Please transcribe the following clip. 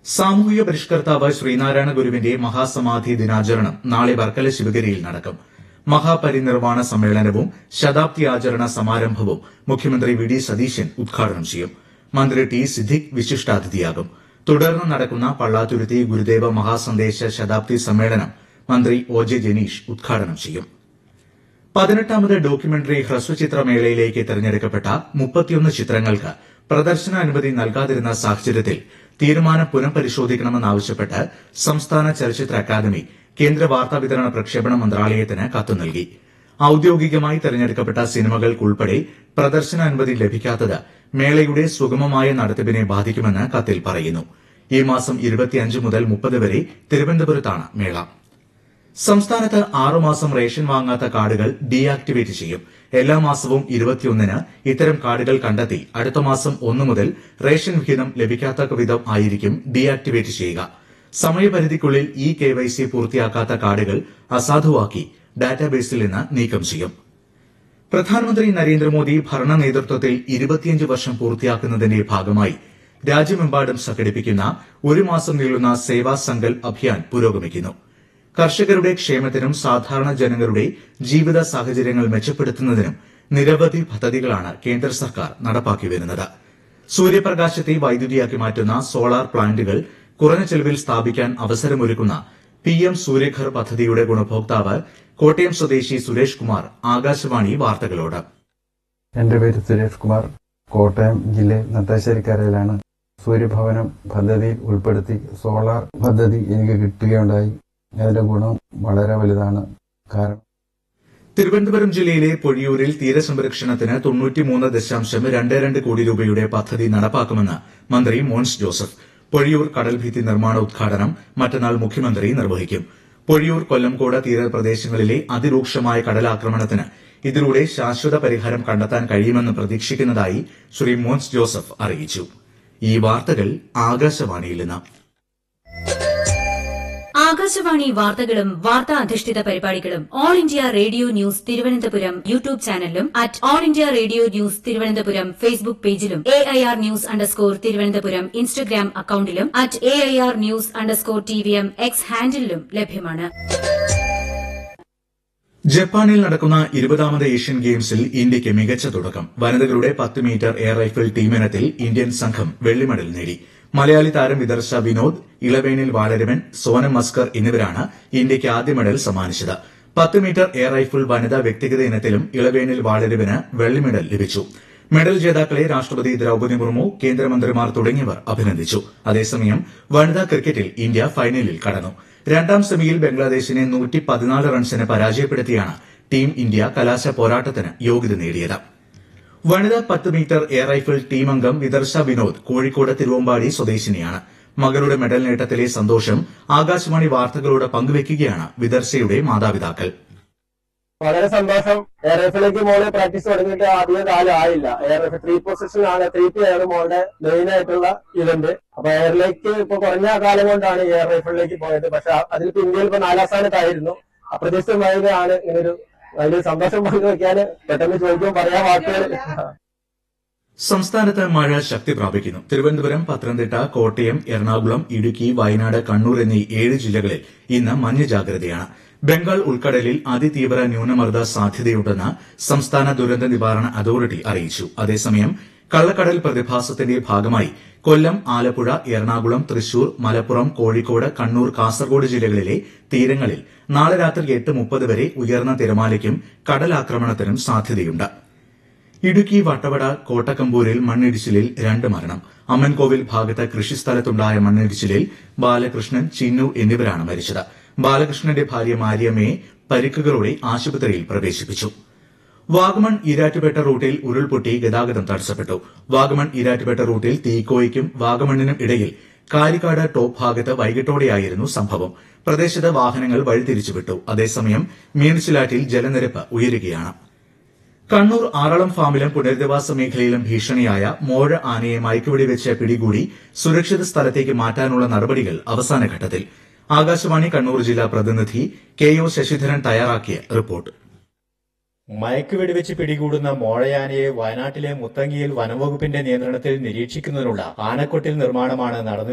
സാമൂഹിക പരിഷ്കർത്താവ് ശ്രീനാരായണ ഗുരുവിന്റെ മഹാസമാധി ദിനാചരണം നാളെ വർക്കല ശിവഗിരിയിൽ നടക്കും മഹാപരിനിർവാണ സമ്മേളനവും ശതാബ്ദി ആചരണ സമാരംഭവും മുഖ്യമന്ത്രി വി ഡി സതീശൻ ഉദ്ഘാടനം ചെയ്യും മന്ത്രി ടി സിദ്ദിഖ് വിശിഷ്ടാതിഥിയാകും തുടർന്ന് നടക്കുന്ന പള്ളാത്തുരുത്തി ഗുരുദേവ മഹാസന്ദേശ ശതാബ്ദി സമ്മേളനം മന്ത്രി ഒ ജെ ജനീഷ് ഉദ്ഘാടനം ചെയ്യും പതിനെട്ടാമത് ഡോക്യുമെന്ററി ഹ്രസ്വചിത്രമേളയിലേക്ക് തെരഞ്ഞെടുക്കപ്പെട്ട മുപ്പത്തിയൊന്ന് ചിത്രങ്ങൾക്ക് പ്രദർശനാനുമതി നൽകാതിരുന്ന സാഹചര്യത്തിൽ തീരുമാനം പുനഃപരിശോധിക്കണമെന്നാവശ്യപ്പെട്ട് സംസ്ഥാന ചലച്ചിത്ര അക്കാദമി കേന്ദ്ര വാർത്താ വിതരണ പ്രക്ഷേപണ മന്ത്രാലയത്തിന് കത്ത് നൽകി ഔദ്യോഗികമായി തെരഞ്ഞെടുക്കപ്പെട്ട സിനിമകൾക്കുൾപ്പെടെ പ്രദർശനാനുമതി ലഭിക്കാത്തത് മേളയുടെ സുഗമമായ നടത്തിപ്പിനെ ബാധിക്കുമെന്ന് കത്തിൽ പറയുന്നു ഈ മാസം ഇരുപത്തിയഞ്ച് മുതൽ മുപ്പത് വരെ തിരുവനന്തപുരത്താണ് മേള സംസ്ഥാനത്ത് ആറുമാസം റേഷൻ വാങ്ങാത്ത കാർഡുകൾ ഡീആക്ടിവേറ്റ് ചെയ്യും എല്ലാ മാസവും ഇരുപത്തിയൊന്നിന് ഇത്തരം കാർഡുകൾ കണ്ടെത്തി അടുത്ത മാസം ഒന്ന് മുതൽ റേഷൻ വിഹിതം ലഭിക്കാത്ത വിധം ആയിരിക്കും ഡീആക്ടിവേറ്റ് ചെയ്യുക സമയപരിധിക്കുള്ളിൽ ഇ കെ വൈ സി പൂർത്തിയാക്കാത്ത കാർഡുകൾ അസാധുവാക്കി ഡാറ്റാബേസിൽ നിന്ന് നീക്കം ചെയ്യും പ്രധാനമന്ത്രി നരേന്ദ്രമോദി ഭരണ നേതൃത്വത്തിൽ ഇരുപത്തിയഞ്ച് വർഷം പൂർത്തിയാക്കുന്നതിന്റെ ഭാഗമായി രാജ്യമെമ്പാടും സംഘടിപ്പിക്കുന്ന ഒരു മാസം നീളുന്ന സേവാ സങ്കൽപ് അഭിയാൻ പുരോഗമിക്കുന്നു കർഷകരുടെ ക്ഷേമത്തിനും സാധാരണ ജനങ്ങളുടെ ജീവിത സാഹചര്യങ്ങൾ മെച്ചപ്പെടുത്തുന്നതിനും നിരവധി പദ്ധതികളാണ് കേന്ദ്ര സർക്കാർ നടപ്പാക്കി വരുന്നത് സൂര്യപ്രകാശത്തെ വൈദ്യുതിയാക്കി മാറ്റുന്ന സോളാർ പ്ലാന്റുകൾ കുറഞ്ഞ ചെലവിൽ സ്ഥാപിക്കാൻ അവസരമൊരുക്കുന്ന പി എം സൂര്യഘർ പദ്ധതിയുടെ ഗുണഭോക്താവ് കോട്ടയം സ്വദേശി സുരേഷ് കുമാർ ആകാശവാണി വാർത്തകളോട് എൻ്റെ പേര് സുരേഷ് കുമാർ കോട്ടയം ജില്ലയിൽ നട്ടാശ്ശേരിക്കരയിലാണ് സൂര്യഭവനം പദ്ധതിയിൽ ഉൾപ്പെടുത്തി സോളാർ പദ്ധതി എനിക്ക് കിട്ടുകയുണ്ടായി അതിന്റെ ഗുണം വളരെ വലുതാണ് കാരണം തിരുവനന്തപുരം ജില്ലയിലെ പൊഴിയൂരിൽ തീരസംരക്ഷണത്തിന് തൊണ്ണൂറ്റിമൂന്ന് ദശാംശം രണ്ട് രണ്ട് കോടി രൂപയുടെ പദ്ധതി നടപ്പാക്കുമെന്ന് മന്ത്രി മോൻസ് ജോസഫ് പൊഴിയൂർ കടൽഭിത്തി നിർമ്മാണ ഉദ്ഘാടനം മറ്റന്നാൾ മുഖ്യമന്ത്രി നിർവഹിക്കും പൊഴിയൂർ കൊല്ലംകോട് തീരപ്രദേശങ്ങളിലെ അതിരൂക്ഷമായ കടലാക്രമണത്തിന് ഇതിലൂടെ ശാശ്വത പരിഹാരം കണ്ടെത്താൻ കഴിയുമെന്ന് പ്രതീക്ഷിക്കുന്നതായി ശ്രീ മോൻസ് ജോസഫ് അറിയിച്ചു ഈ വാർത്തകൾ ആകാശവാണിയിൽ നിന്ന് ആകാശവാണി വാർത്തകളും വാർത്താ അധിഷ്ഠിത പരിപാടികളും All India Radio News Thiruvananthapuram YouTube ചാനലിലും at All India Radio News Thiruvananthapuram Facebook പേജിലും A I R news underscore Thiruvananthapuram Instagram അക്കൌണ്ടിലും at A I R news underscore T V M X ഹാൻഡിലും ലഭ്യമാണ് ജപ്പാനിൽ നടക്കുന്ന ഇരുപതാമത് ഏഷ്യൻ ഗെയിംസിൽ ഇന്ത്യയ്ക്ക് മികച്ച തുടക്കം വനിതകളുടെ പത്ത് മീറ്റർ എയർ റൈഫിൾ ടീമിനത്തിൽ ഇന്ത്യൻ സംഘം വെള്ളി മെഡൽ നേടി മലയാളി താരം വിദർശ വിനോദ് ഇളവേണിൽ വാളരുവൻ സോനം മസ്കർ എന്നിവരാണ് ഇന്ത്യയ്ക്ക് ആദ്യ മെഡൽ സമ്മാനിച്ചത് പത്ത് മീറ്റർ എയർ റൈഫിൾ വനിതാ വ്യക്തിഗത ഇനത്തിലും ഇളവേണിൽ വാളരുവന് വെള്ളി മെഡൽ ലഭിച്ചു മെഡൽ ജേതാക്കളെ രാഷ്ട്രപതി ദ്രൌപദി മുർമു കേന്ദ്രമന്ത്രിമാർ തുടങ്ങിയവർ അഭിനന്ദിച്ചു അതേസമയം വനിതാ ക്രിക്കറ്റിൽ ഇന്ത്യ ഫൈനലിൽ കടന്നു രണ്ടാം സെമിയിൽ ബംഗ്ലാദേശിനെ നൂറ്റി പതിനാല് റൺസിന് പരാജയപ്പെടുത്തിയാണ് ടീം ഇന്ത്യ കലാശ പോരാട്ടത്തിന് യോഗ്യത നേടിയത് വനിതാ പത്ത് മീറ്റർ എയർ റൈഫിൾ ടീം അംഗം വിദർശ വിനോദ് കോഴിക്കോട് തിരുവമ്പാടി സ്വദേശിനിയാണ് മകളുടെ മെഡൽ നേട്ടത്തിലെ സന്തോഷം ആകാശവാണി വാർത്തകളോട് പങ്കുവയ്ക്കുകയാണ് വിദർശയുടെ മാതാപിതാക്കൾ വളരെ സന്തോഷം എയർ റൈഫിലേക്ക് മോള് പ്രാക്ടീസ് തുടങ്ങിയിട്ട് അധികം കാലം ആയില്ല എയർ റൈഫിൾ ത്രീ പൊസിഷൻ ആണ് ത്രീ പി ആണ് മോളുടെ മെയിൻ ആയിട്ടുള്ള ഇവന്റ് അപ്പൊ എയറിലേക്ക് ഇപ്പൊ കുറഞ്ഞ കാലം കൊണ്ടാണ് എയർ റൈഫിളിലേക്ക് പോയത് പക്ഷെ അതിൽ ഇപ്പൊ ഇന്ത്യയിൽ ഇപ്പൊ നാലാം സ്ഥാനത്തായിരുന്നു അപ്രതീക്ഷിതമായതാണ് ഇങ്ങനൊരു വലിയ സന്തോഷം പങ്കുവെക്കാൻ പെട്ടെന്ന് ചോദിക്കുമ്പോൾ പറയാൻ വാക്കുകൾ സംസ്ഥാനത്ത് മഴ ശക്തി പ്രാപിക്കുന്നു തിരുവനന്തപുരം പത്തനംതിട്ട കോട്ടയം എറണാകുളം ഇടുക്കി വയനാട് കണ്ണൂർ എന്നീ ഏഴ് ജില്ലകളിൽ ഇന്ന് മഞ്ഞ ജാഗ്രതയാണ് ബംഗാൾ ഉൾക്കടലിൽ അതിതീവ്ര ന്യൂനമർദ്ദ സാധ്യതയുണ്ടെന്ന് സംസ്ഥാന ദുരന്ത നിവാരണ അതോറിറ്റി അറിയിച്ചു അതേസമയം കള്ളക്കടൽ പ്രതിഭാസത്തിന്റെ ഭാഗമായി കൊല്ലം ആലപ്പുഴ എറണാകുളം തൃശൂർ മലപ്പുറം കോഴിക്കോട് കണ്ണൂർ കാസർഗോഡ് ജില്ലകളിലെ തീരങ്ങളിൽ നാളെ രാത്രി എട്ട് മുപ്പത് വരെ ഉയർന്ന തിരമാലയ്ക്കും കടലാക്രമണത്തിനും സാധ്യതയുണ്ട് ഇടുക്കി വട്ടവട കോട്ടക്കമ്പൂരിൽ മണ്ണിടിച്ചിലിൽ രണ്ട് മരണം അമ്മൻകോവിൽ ഭാഗത്ത് കൃഷിസ്ഥലത്തുണ്ടായ മണ്ണിടിച്ചിലിൽ ബാലകൃഷ്ണൻ ചിന്നു എന്നിവരാണ് മരിച്ചത് ബാലകൃഷ്ണന്റെ ഭാര്യ മാരിയമ്മയെ പരിക്കുകളോടെ ആശുപത്രിയിൽ പ്രവേശിപ്പിച്ചു വാഗമൺ ഈരാറ്റുപേട്ട റൂട്ടിൽ ഉരുൾപൊട്ടി ഗതാഗതം തടസ്സപ്പെട്ടു വാഗമൺ ഈരാറ്റുപേട്ട റൂട്ടിൽ തീക്കോയ്ക്കും വാഗമണ്ണിനും ഇടയിൽ കാരിക്കാട് ടോപ്പ് ഭാഗത്ത് വൈകിട്ടോടെയായിരുന്നു സംഭവം പ്രദേശത്ത് വാഹനങ്ങൾ വഴിതിരിച്ചുവിട്ടു അതേസമയം മീനച്ചിലാറ്റിൽ ജലനിരപ്പ് ഉയരുകയാണ് കണ്ണൂർ ആറളം ഫാമിലും പുനരധിവാസ മേഖലയിലും ഭീഷണിയായ മോഴ ആനയെ മയക്കുവെടി വെച്ച് പിടികൂടി സുരക്ഷിത സ്ഥലത്തേക്ക് മാറ്റാനുള്ള നടപടികൾ അവസാന ഘട്ടത്തിൽ ആകാശവാണി കണ്ണൂർ ജില്ലാ പ്രതിനിധി കെ ഒ ശശിധരൻ തയ്യാറാക്കിയ റിപ്പോർട്ട് മയക്കുവെടിവെച്ച് പിടികൂടുന്ന മോഴയാനയെ വയനാട്ടിലെ മുത്തങ്ങിയിൽ വനംവകുപ്പിന്റെ നിയന്ത്രണത്തിൽ നിരീക്ഷിക്കുന്നതിനുള്ള ആനക്കൊട്ടിൽ നിർമ്മാണമാണ് നടന്നു